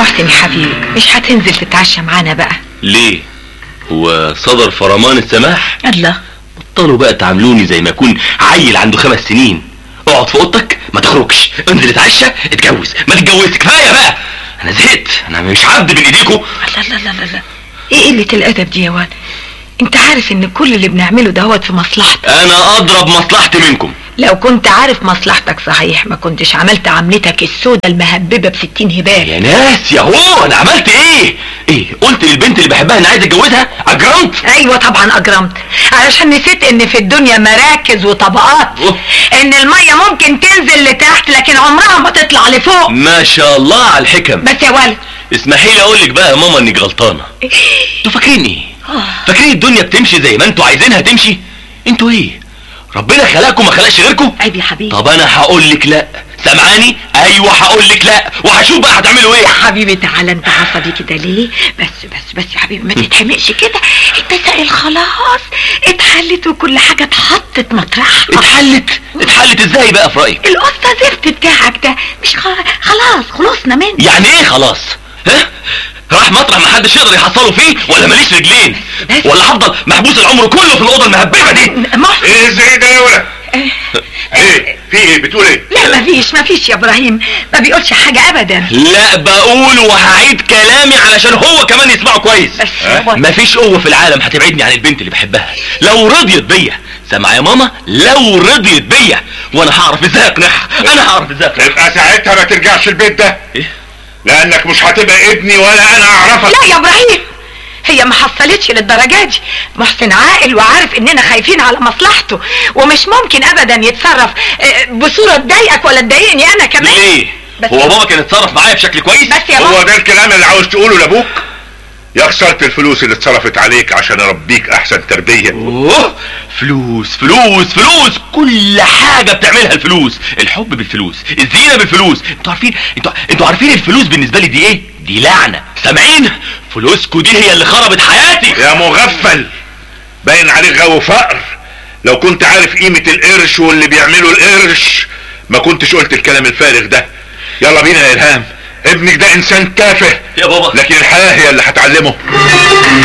محسن يا حبيبي مش هتنزل تتعشى معانا بقى ليه هو صدر فرمان السماح الله بطلوا بقى تعاملوني زي ما اكون عيل عنده خمس سنين اقعد في اوضتك ما تخرجش انزل اتعشى اتجوز ما تتجوزش كفايه بقى انا زهقت انا مش عبد بين ايديكم لا لا لا لا لا ايه قلة الادب دي يا واد انت عارف ان كل اللي بنعمله دهوت في مصلحتك انا اضرب مصلحتي منكم لو كنت عارف مصلحتك صحيح ما كنتش عملت عملتك السودة المهببة بستين هبال يا ناس يا هو انا عملت ايه ايه قلت للبنت اللي بحبها ان عايز اتجوزها اجرمت ايوه طبعا اجرمت علشان نسيت ان في الدنيا مراكز وطبقات أوه. ان المية ممكن تنزل لتحت لكن عمرها ما تطلع لفوق ما شاء الله على الحكم بس يا ولد اسمحي لي اقول لك بقى يا ماما انك غلطانه انتوا فاكرين ايه فاكرين الدنيا بتمشي زي ما انتوا عايزينها تمشي انتوا ايه ربنا خلقكم ما خلقش غيركم عيب يا حبيبي طب انا هقول لك لا سامعاني ايوه هقول لك لا وهشوف بقى هتعملوا ايه يا حبيبي تعالى انت عصبي كده ليه بس بس بس يا حبيبي ما تتحمقش كده المسائل خلاص اتحلت وكل حاجة اتحطت مطرحها اتحلت اتحلت ازاي بقى في رايك القصة زفت بتاعك ده مش خ- خلاص خلصنا منه يعني ايه خلاص ها راح مطرح ما حدش يقدر يحصله فيه ولا ماليش رجلين بس. ولا هفضل محبوس العمر كله في الاوضه المهببه دي محسن ايه ازاي ده يا ولد ايه في ايه بتقول ايه لا مفيش مفيش يا ابراهيم ما بيقولش حاجة ابدا لا بقول وهعيد كلامي علشان هو كمان يسمعه كويس بس يا ولد. مفيش قوة في العالم هتبعدني عن البنت اللي بحبها لو رضيت بيا سامعة يا ماما لو رضيت بيا وانا هعرف ازاي اقنعها انا هعرف ازاي اقنعها يبقى ساعتها ما ترجعش البيت ده ايه لانك مش هتبقى ابني ولا انا اعرفك لا يا ابراهيم هي ما حصلتش للدرجة دي محسن عاقل وعارف اننا خايفين على مصلحته ومش ممكن ابدا يتصرف آه، بصورة تضايقك ولا تضايقني انا كمان ليه بس- هو بابا كان اتصرف معايا بشكل كويس بس يا هو بابا ده الكلام اللي عاوز تقوله لابوك يا خسارة الفلوس اللي اتصرفت عليك عشان اربيك احسن تربية اوه فلوس فلوس فلوس كل حاجة بتعملها الفلوس الحب بالفلوس الزينة بالفلوس انتوا عارفين انتوا انتوا عارفين الفلوس بالنسبة لي دي ايه دي لعنة سامعين فلوسكوا دي هي اللي خربت حياتي يا مغفل باين عليك غاوي فقر لو كنت عارف قيمة القرش واللي بيعملوا القرش ما كنتش قلت الكلام الفارغ ده يلا بينا يا الهام ابنك ده انسان تافه يا بابا لكن الحياة هي اللي هتعلمه